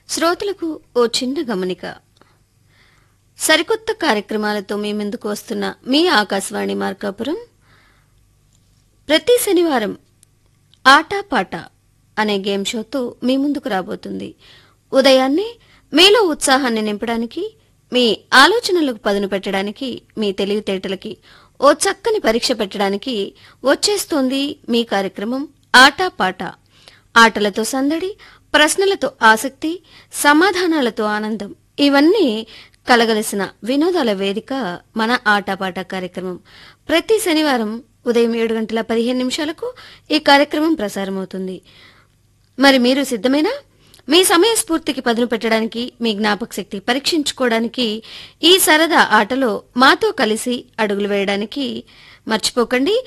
శ్రోతలకు ఓ చిన్న గమనిక సరికొత్త కార్యక్రమాలతో మీ ముందుకు వస్తున్న మీ ఆకాశవాణి మార్కాపురం ప్రతి శనివారం ఆటాపాట అనే గేమ్ షోతో మీ ముందుకు రాబోతుంది ఉదయాన్నే మీలో ఉత్సాహాన్ని నింపడానికి మీ ఆలోచనలకు పదును పెట్టడానికి మీ తెలివితేటలకి ఓ చక్కని పరీక్ష పెట్టడానికి వచ్చేస్తోంది మీ కార్యక్రమం ఆటాపాట ఆటలతో సందడి ప్రశ్నలతో ఆసక్తి సమాధానాలతో ఆనందం ఇవన్నీ కలగలిసిన వినోదాల వేదిక మన ఆటపాట కార్యక్రమం ప్రతి శనివారం ఉదయం ఏడు గంటల పదిహేను నిమిషాలకు ఈ కార్యక్రమం ప్రసారమవుతుంది మరి మీరు సిద్ధమేనా మీ సమయ స్ఫూర్తికి పదును పెట్టడానికి మీ జ్ఞాపక శక్తి పరీక్షించుకోవడానికి ఈ సరదా ఆటలో మాతో కలిసి అడుగులు వేయడానికి మర్చిపోకండి